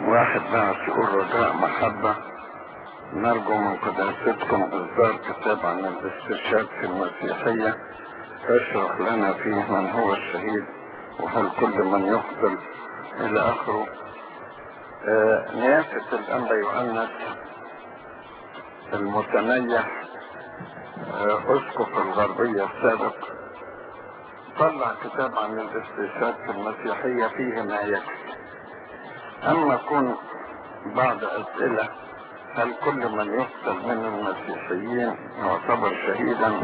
واحد بعد يقول رجاء محبة نرجو من قداستكم إصدار كتاب عن الاستشهاد في المسيحية اشرح لنا فيه من هو الشهيد وهل كل من يقتل إلى آخره آه نيافة الأنبا يؤنس المتنيح آه أسقف الغربية السابق طلع كتاب عن الاستشهاد في المسيحية فيه ما يكفي أما كون بعض أسئلة هل كل من يقتل من المسيحيين يعتبر شهيدا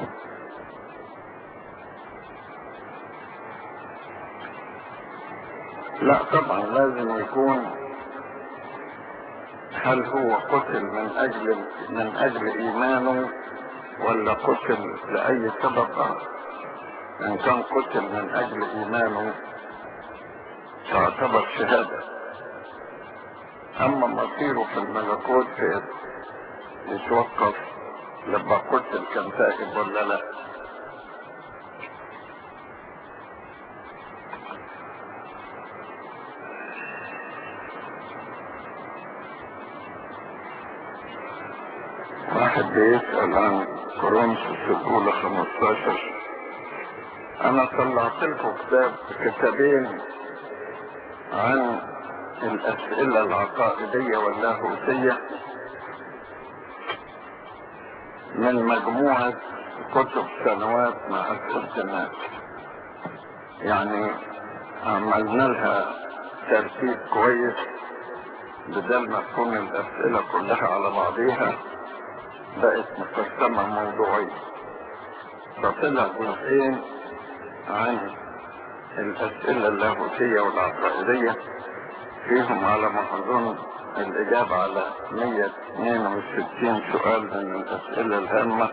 لا طبعا لازم يكون هل هو قتل من اجل من اجل ايمانه ولا قتل لاي سبب اخر ان كان قتل من اجل ايمانه تعتبر شهاده اما مصيره في الملكوت في يتوقف لما قتل كان تائب ولا لا واحد بيسأل عن كورنثوس الأولى 15 أنا طلعت لكم كتاب كتابين عن الأسئلة العقائدية واللاهوتية من مجموعة كتب سنوات مع أسئلة الناس يعني عملنا لها ترتيب كويس بدل ما تكون الأسئلة كلها على بعضيها بقت مقسمة موضوعية فطلع جزئين عن الأسئلة اللاهوتية والعقائدية فيهم على ما أظن الإجابة على 162 سؤال من الأسئلة الهامة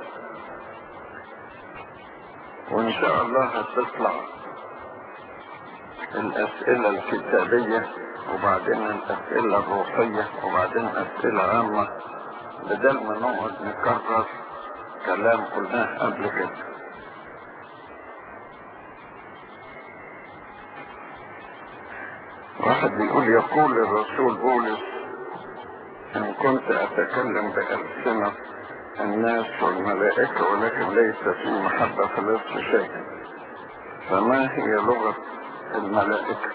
وإن شاء الله هتطلع الأسئلة الكتابية وبعدين الأسئلة الروحية وبعدين أسئلة عامة بدل ما نقعد نكرر كلام قلناه قبل كده واحد بيقول يقول الرسول بولس ان كنت اتكلم بألسنة الناس والملائكة ولكن ليس في محبة فلست شيء فما هي لغة الملائكة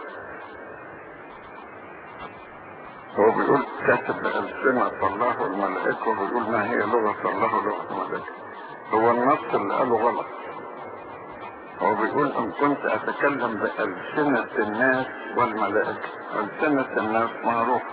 هو بيقول كاتب بألسنة الله والملائكة وبيقول ما هي لغة الله ولغة الملائكة هو النص اللي قاله غلط هو بيقول ان كنت اتكلم بألسنة الناس والملائكة ألسنة الناس معروفة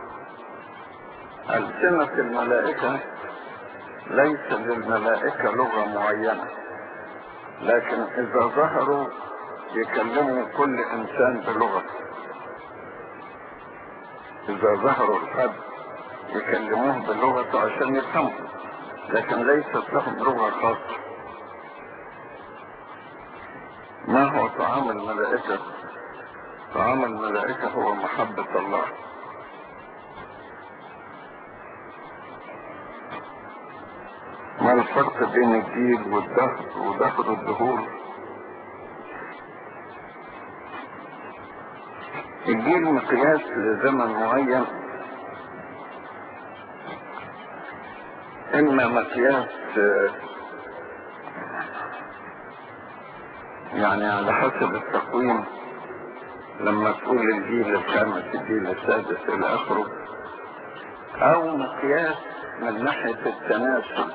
ألسنة الملائكة ليس للملائكة لغة معينة لكن إذا ظهروا يكلموا كل إنسان بلغته إذا ظهروا الحد يكلموه بلغته عشان يفهموا لكن ليست لهم لغة خاصة ما هو طعام الملائكة طعام الملائكة هو محبة الله ما الفرق بين الجيل والدهر ودهر الدهور الجيل مقياس لزمن معين اما مقياس يعني على حسب التقويم لما تقول الجيل الخامس الجيل السادس الى اخره او مقياس من ناحية التناسل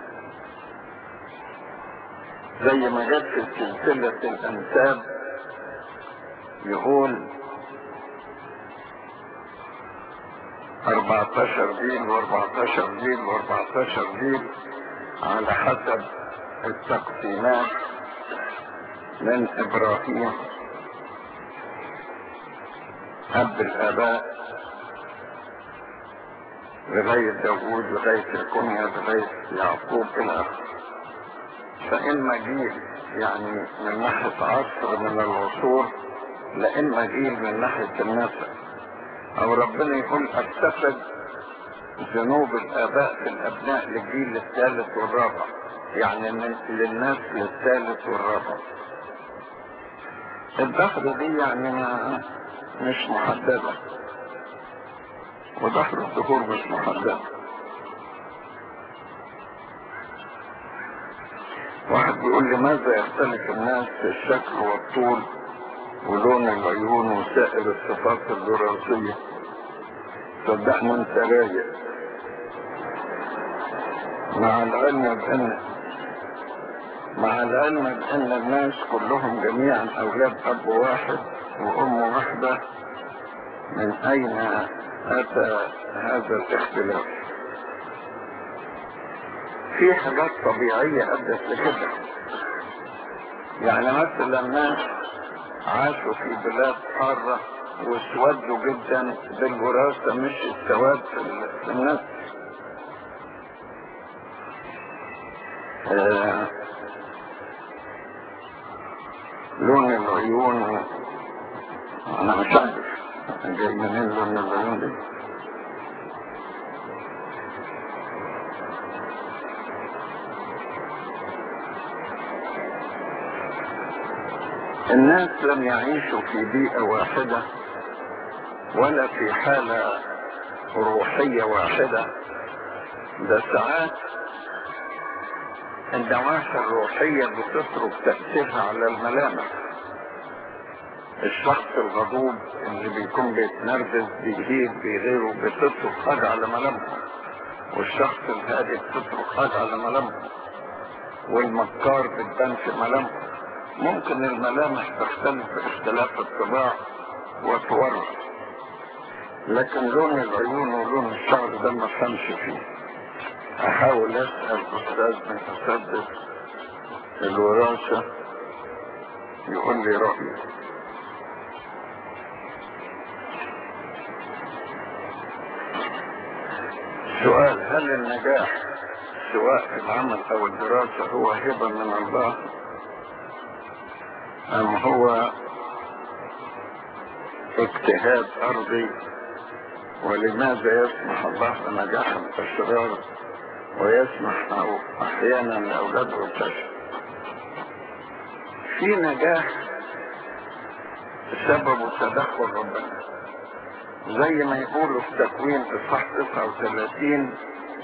زي ما جت في سلسلة الانساب يقول 14 جيل و14 جيل و14 جيل على حسب التقسيمات من ابراهيم اب الاباء لغاية داوود لغاية الكنية لغاية يعقوب الى اخره فاما جيل يعني من ناحية عصر من العصور لاما جيل من ناحية النسل او ربنا يقول اكتسب ذنوب الاباء في الابناء للجيل الثالث والرابع يعني من للنسل الثالث والرابع الدخل دي يعني ما مش محددة وظهر الظهور مش محدد واحد بيقول لي ماذا يختلف الناس في الشكل والطول ولون العيون وسائر الصفات الوراثية صدقني انت رايق مع العلم بان مع العلم بان الناس كلهم جميعا اولاد اب واحد وام واحدة من اين اتى هذا الاختلاف في حاجات طبيعية ادت لكده يعني مثلا ناس عاشوا في بلاد حارة واسودوا جدا بالوراثة مش السواد في الناس آه لون العيون انا مش عارف جاي منين لون العيون دي الناس لم يعيشوا في بيئة واحدة ولا في حالة روحية واحدة ده ساعات النواحي الروحية بتترك تأثيرها على الملامح الشخص الغضوب اللي بيكون بيتنرفز بيهيب بيغيره بتترك حاجة على ملامحه والشخص الهادي بتترك حاجة على ملامحه والمكار بتبان في ملامحه ممكن الملامح تختلف باختلاف الطباع وتورث لكن لون العيون ولون الشعر ده ما فهمش فيه احاول اسأل استاذ من اساتذة الوراثة يقول لي رأيه سؤال هل النجاح سواء في العمل او الدراسة هو هبة من الله ام هو اجتهاد ارضي ولماذا يسمح الله بنجاح الاشرار ويسمح احيانا لاولاده الفشل في نجاح سببه تدخل ربنا زي ما يقولوا في تكوين اصحاح 39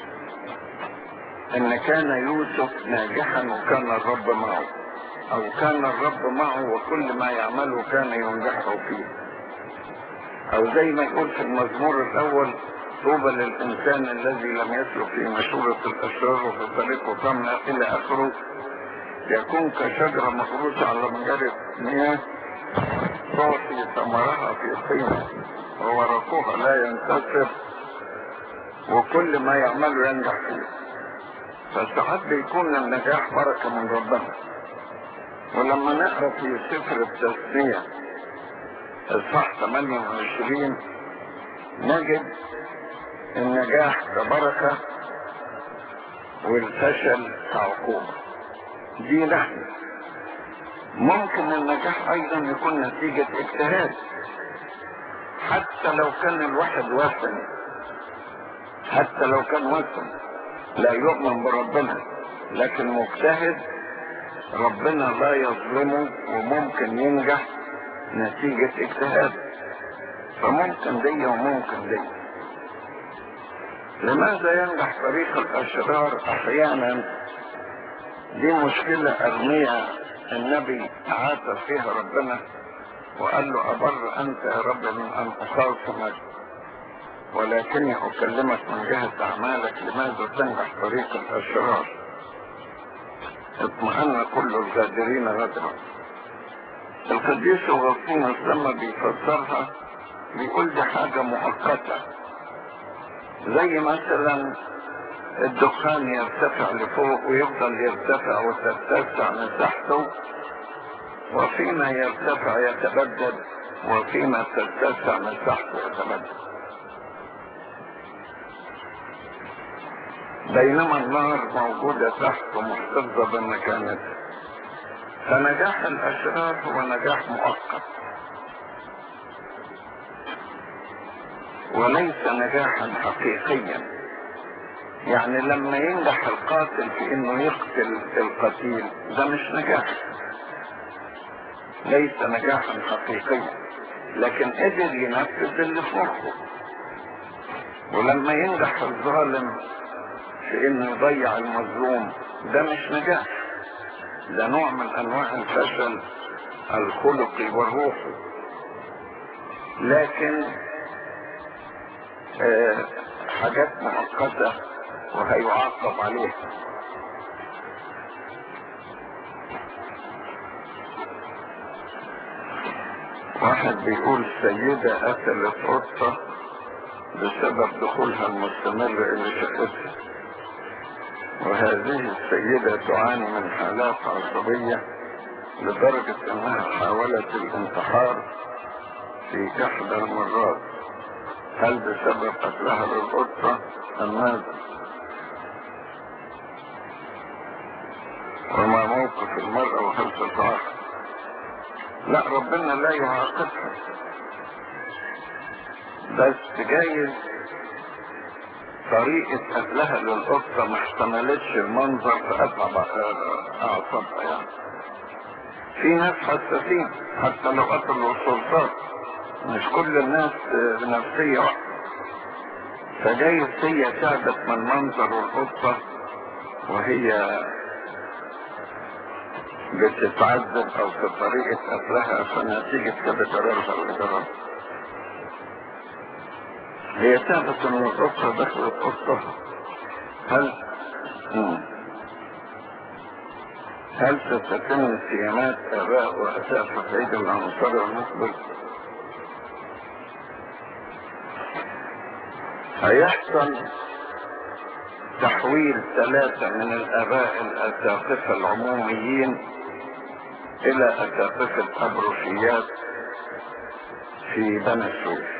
ان كان يوسف ناجحا وكان الرب معه او كان الرب معه وكل ما يعمله كان ينجحه فيه او زي ما يقول في المزمور الاول طوبى للانسان الذي لم يسلك في مشورة الاشرار وفي طريقه تمنى الى اخره يكون كشجرة مغروسة على مجارة مياه تعطي ثمرها في حين وورقها لا ينتصر وكل ما يعمله ينجح فيه فساعات بيكون النجاح بركة من ربنا ولما نقرا في سفر التسمية الصح 28 نجد النجاح كبركة والفشل كعقوبة دي نحن ممكن النجاح ايضا يكون نتيجة اجتهاد حتى لو كان الواحد وثني حتى لو كان وثني لا يؤمن بربنا لكن مجتهد ربنا لا يظلمه وممكن ينجح نتيجة اجتهاد فممكن دي وممكن دي لماذا ينجح طريق الاشرار احيانا دي مشكلة ارمية النبي عاتب فيها ربنا وقال له أبر أنت يا رب من أن أخاصمك ولكني أكلمك من جهة أعمالك لماذا تنجح طريق الأشرار اطمئن كل الغادرين غدرا القديس أغسطينوس لما بيفسرها بيقول دي حاجة مؤقتة زي مثلا الدخان يرتفع لفوق ويفضل يرتفع وتتسع مساحته وفيما يرتفع يتبدد وفيما تتسع مساحته يتبدد بينما النار موجودة تحت ومحتفظة بمكانتها فنجاح الأشرار هو نجاح مؤقت وليس نجاحا حقيقيا يعني لما ينجح القاتل في انه يقتل القتيل ده مش نجاح ليس نجاحا حقيقيا لكن قدر ينفذ اللي في مخه ولما ينجح الظالم في انه يضيع المظلوم ده مش نجاح ده نوع من انواع الفشل الخلقي والروحي لكن آه حاجات مؤقتة وهيعاقب عليها واحد بيقول سيدة قتلت قطة بسبب دخولها المستمر الى شقتها وهذه السيدة تعاني من حالات عصبية لدرجة انها حاولت الانتحار في احدى المرات هل بسبب قتلها للقطة ام ماذا وما موقف المرأة وهل تتعاقب لا ربنا لا يعاقبها بس جايز طريقة قتلها للقطة ما احتملتش المنظر فقطع اعصابها يعني في ناس حساسين حتى لو قتلوا السلطات مش كل الناس بنفسية واحدة فجايز هي تعبت من منظر القطة وهي بتتعذب او في طريقة قتلها فنتيجة كده قرارها الإدارة هي تعبت من القطة دخلت قطة هل مم. هل ستتم صيامات اباء واساس في عيد الانصار المقبل هيحصل تحويل ثلاثة من الاباء الاساقفة العموميين الى اساقفة ابروشيات في بني سويف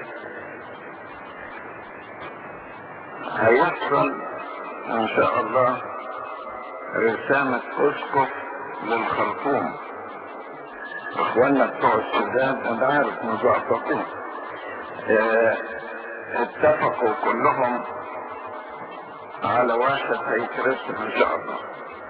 هيحصل ان شاء الله رسامة اسقف للخرطوم اخواننا بتوع السودان انا عارف مزعططين اه اتفقوا كلهم على واحد هيترسم ان شاء الله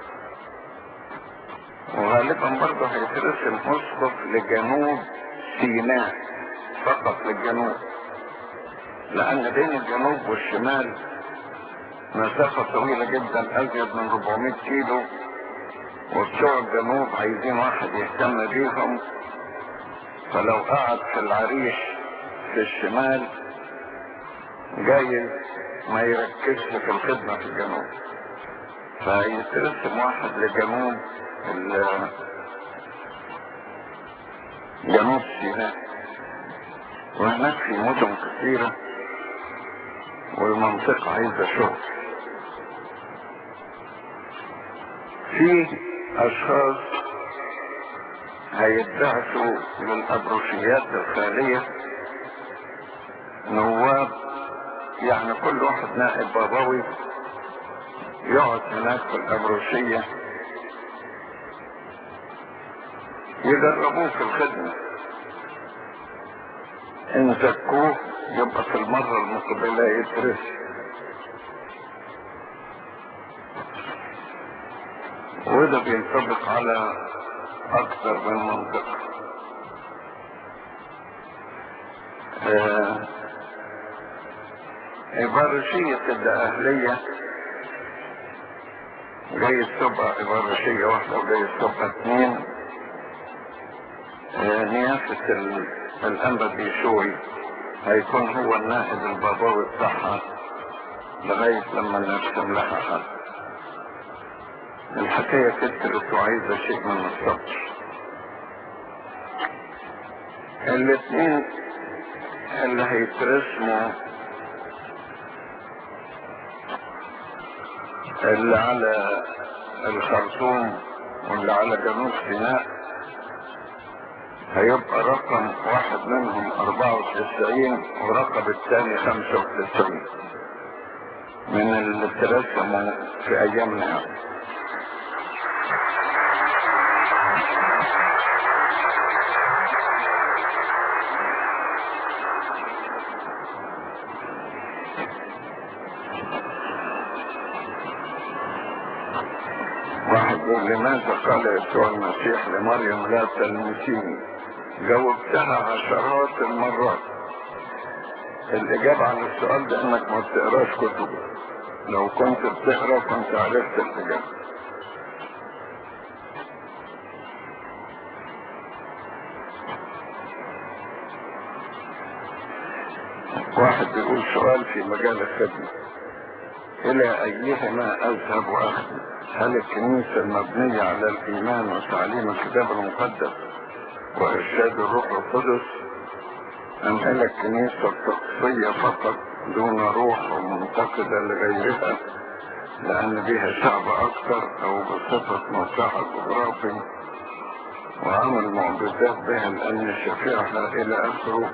وغالبا برضه هيترسم اسقف لجنوب سيناء فقط للجنوب لان بين الجنوب والشمال مسافة طويلة جدا ازيد من 400 كيلو وبتوع الجنوب عايزين واحد يهتم بيهم فلو قعد في العريش في الشمال جايز ما يركزش في الخدمة في الجنوب فيترسم واحد لجنوب جنوب سيناء وهناك في مدن كثيرة والمنطقة عايزة شغل في اشخاص هيتبعثوا للابروشيات الخالية نواب يعني كل واحد نائب بابوي يقعد هناك في الابروشية يجربوه في الخدمة ان زكوه يبقى في المرة المقبلة يدرس وده بينطبق على اكثر من منطقة آه إبارشية الدقهلية جاي تبقى إبارشية واحدة وجاي تبقى اثنين آه نيافة الأنبا بيشوي هيكون هو النائب البابوي بتاعها لغاية لما نرسم لها حد الحكاية كترت وعايزة شيء من الصبر الاثنين اللي هيترسموا اللي على الخرطوم واللي على جنوب سيناء هيبقى رقم واحد منهم اربعة وتسعين ورقم الثاني خمسة وتسعين من اللي اترسموا في ايامنا واحد يقول لماذا قال يسوع المسيح لمريم لا تلمسيني جاوبتها عشرات المرات الإجابة عن السؤال ده إنك ما بتقراش كتب لو كنت بتقرا كنت عرفت الإجابة واحد بيقول سؤال في مجال الخدمة إلى أيهما أذهب وأخدم هل الكنيسة المبنية على الإيمان وتعليم الكتاب المقدس وإرشاد الروح القدس أم هل الكنيسة التقصية فقط دون روح ومنتقدة لغيرها لأن بها شعب أكثر أو بصفة موقعها جغرافي وعمل معجزات بها لأن شفيعها إلى آخره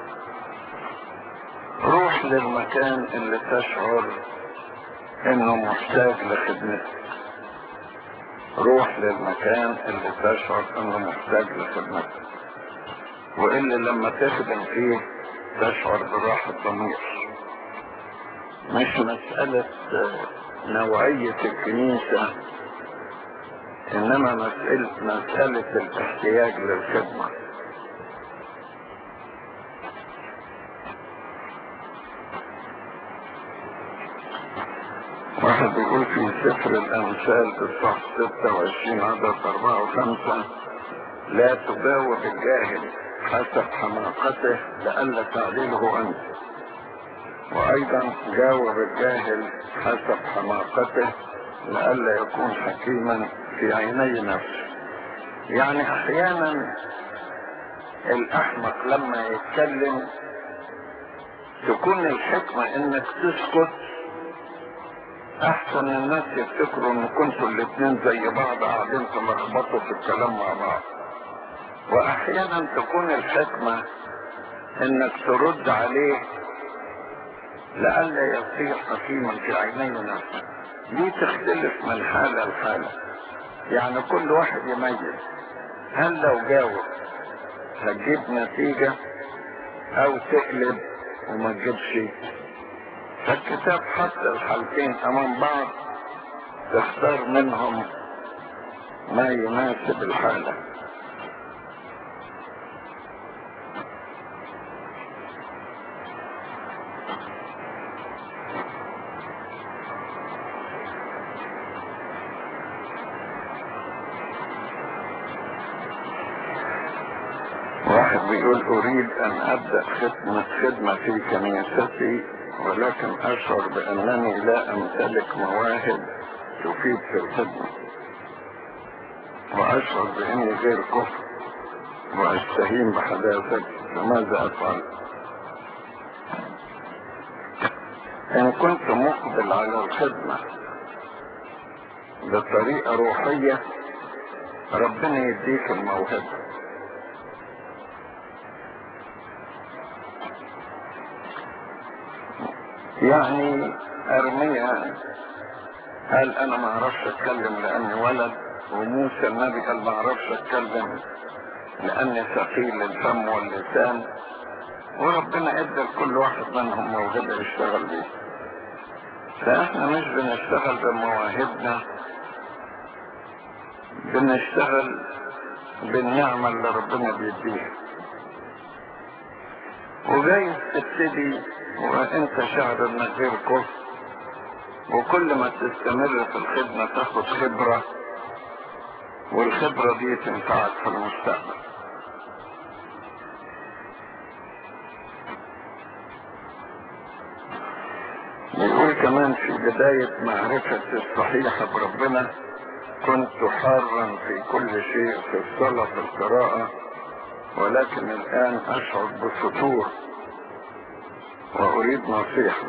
روح للمكان اللي تشعر انه محتاج لخدمتك روح للمكان اللي تشعر انه محتاج لخدمتك واللي لما تخدم فيه تشعر براحة ضمير مش مسألة نوعية الكنيسة انما مسألة, مسألة الاحتياج للخدمة واحد بيقول في سفر الأمثال في الصح 26 عدد 4 و5 لا تجاوب الجاهل حسب حماقته لئلا تعديله أنت وأيضا جاوب الجاهل حسب حماقته لئلا يكون حكيما في عيني نفسه يعني أحيانا الأحمق لما يتكلم تكون الحكمة إنك تسكت احسن الناس يفتكروا ان كنتوا الاتنين زي بعض قاعدين تلخبطوا في الكلام مع بعض واحيانا تكون الحكمة انك ترد عليه لئلا يصير حكيما في عيني نفسه دي تختلف من حالة لحالة يعني كل واحد يميز هل لو جاوب هتجيب نتيجة او تقلب وما تجيبش فالكتاب حط الحالتين امام بعض تختار منهم ما يناسب الحالة واحد بيقول اريد ان ابدأ خدمة, خدمة في كنيستي ولكن اشعر بانني لا امتلك مواهب تفيد في الخدمة واشعر باني غير كفر واستهين بحداثتي فماذا افعل ان كنت مقبل على الخدمة بطريقة روحية ربنا يديك الموهبة يعني ارميا قال انا ما اعرفش اتكلم لاني ولد وموسى النبي قال ما اعرفش اتكلم لاني ثقيل الفم واللسان وربنا ادى لكل واحد منهم موهبه يشتغل بيها فاحنا مش بنشتغل بمواهبنا بنشتغل بالنعمه اللي ربنا بيديها وجايز تبتدي وانت شعر انك غير كفر وكل ما تستمر في الخدمة تاخد خبرة والخبرة دي تنفعك في المستقبل بيقول كمان في بداية معرفة الصحيحة بربنا كنت حارا في كل شيء في الصلاة في القراءة ولكن الآن أشعر بفتور وأريد نصيحة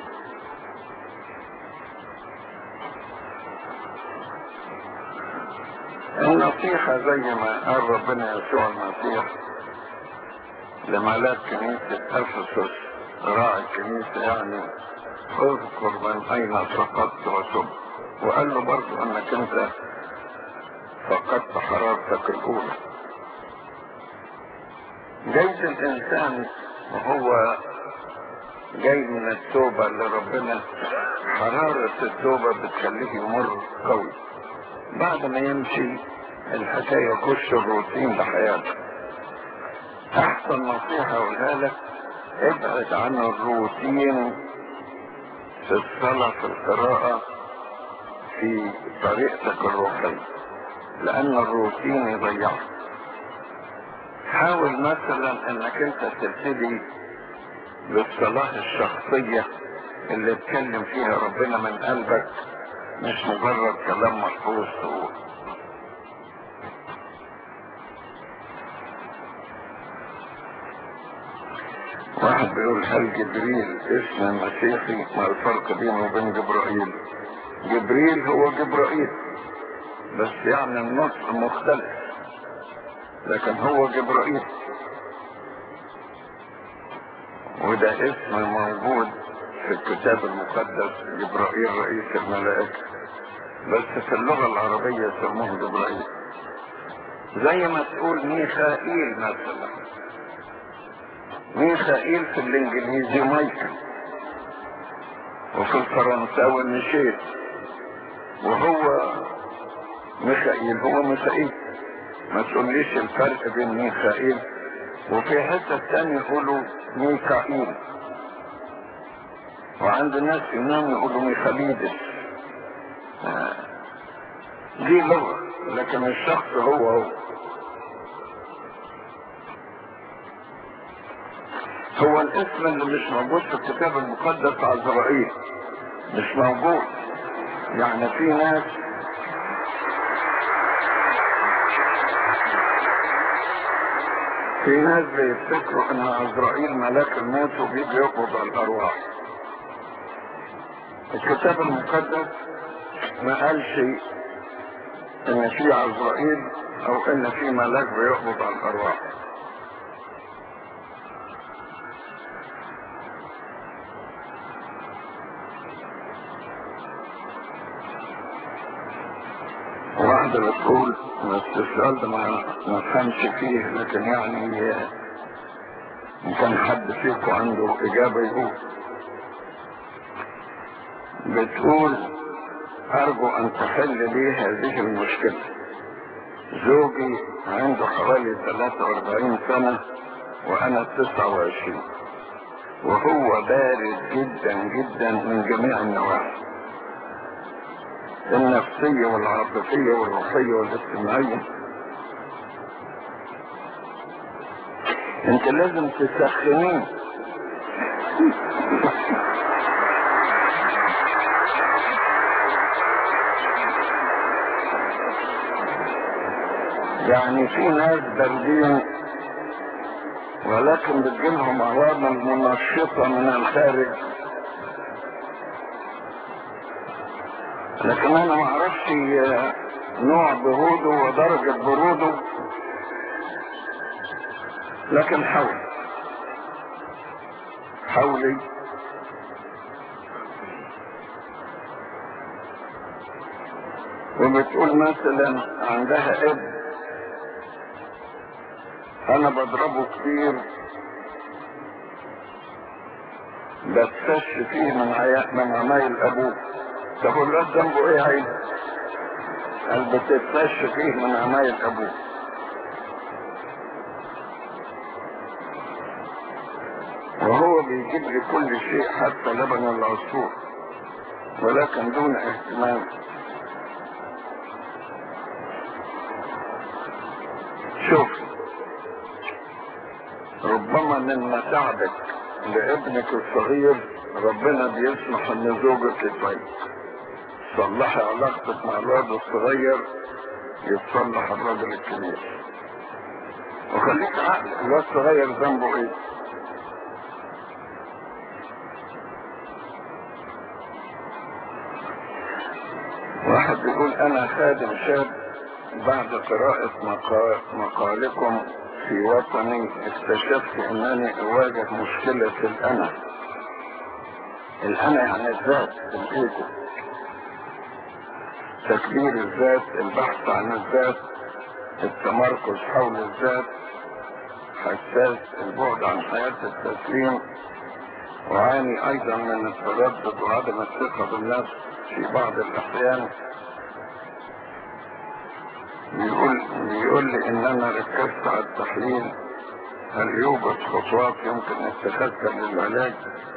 النصيحة زي ما قال ربنا يسوع المسيح لملاك كنيسة أفسس راعي الكنيسة يعني اذكر من أين سقطت وتب وقال له برضو أنك أنت فقدت حرارتك الأولى جيد الإنسان وهو جاي من التوبة لربنا حرارة التوبة بتخليه يمر قوي بعد ما يمشي الحكاية يخش الروتين بحياته أحسن نصيحة أقولها لك ابعد عن الروتين في الصلاة في القراءة في طريقتك الروحية لأن الروتين يضيعك حاول مثلا انك انت تبتدي بالصلاة الشخصية اللي تكلم فيها ربنا من قلبك مش مجرد كلام محفوظ تقول واحد بيقول هل جبريل اسم مسيحي ما الفرق بينه وبين جبرائيل جبريل هو جبرائيل بس يعني النطق مختلف لكن هو جبرائيل وده اسم موجود في الكتاب المقدس جبرائيل رئيس الملائكة بس في اللغة العربية سموه جبرائيل زي ما تقول ميخائيل مثلا ميخائيل في الانجليزي مايكل وفي الفرنساوي ميشيل وهو ميخائيل هو ميخائيل ما تقوليش الفرق بين ميخائيل وفي حتة تانية يقولوا ميكائيل وعند ناس ينام يقولوا ميخاليدس آه. دي لغة لكن الشخص هو هو هو الاسم اللي مش موجود في الكتاب المقدس عزرائيل مش موجود يعني في ناس في ناس بيفتكروا ان عزرائيل ملاك الموت وبيجي يقبض على الارواح الكتاب المقدس ما قالش ان في عزرائيل او ان في ملاك بيقبض على الارواح واحدة بتقول بس السؤال ده ما ما فهمش فيه لكن يعني إن كان حد فيكم عنده إجابة يقول بتقول أرجو أن تحل لي هذه المشكلة زوجي عنده حوالي 43 سنة وأنا 29 وهو بارد جدا جدا من جميع النواحي النفسية والعاطفية والروحية والاجتماعية انت لازم تسخنيه يعني في ناس باردين ولكن بتجيلهم عوامل منشطة من الخارج لكن انا ما اعرفش نوع بروده ودرجة بروده لكن حاول حاولي وبتقول مثلا عندها ابن انا بضربه كتير بتفش فيه من عيا من عمايل ابوه طب الواد ذنبه ايه عين قال بتتفش فيه من عمايل ابوه وهو بيجيب لي كل شيء حتى لبن العصفور ولكن دون اهتمام شوف ربما من متاعبك لابنك الصغير ربنا بيسمح ان زوجك يتغير صلحي علاقتك مع الواد الصغير يتصلح الراجل الكبير وخليك عقل الواد الصغير ذنبه ايه واحد بيقول انا خادم شاب بعد قراءة مقا- مقالكم في وطني اكتشفت انني اواجه مشكلة الانا الانا يعني الذات الايجو تكبير الذات البحث عن الذات التمركز حول الذات حساس البعد عن حياة التسليم وعاني ايضا من التردد وعدم الثقة بالنفس في بعض الاحيان بيقول بيقول لي ان انا ركزت على التحليل هل يوجد خطوات يمكن اتخاذها للعلاج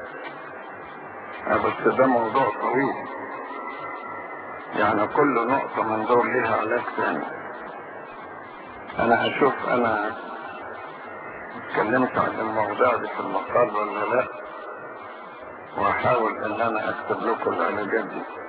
بس ده موضوع طويل يعني كل نقطة من دول ليها علاج ثاني انا هشوف انا اتكلمت عن الموضوع ده في المقال ولا لا واحاول ان انا اكتب لكم العلاجات دي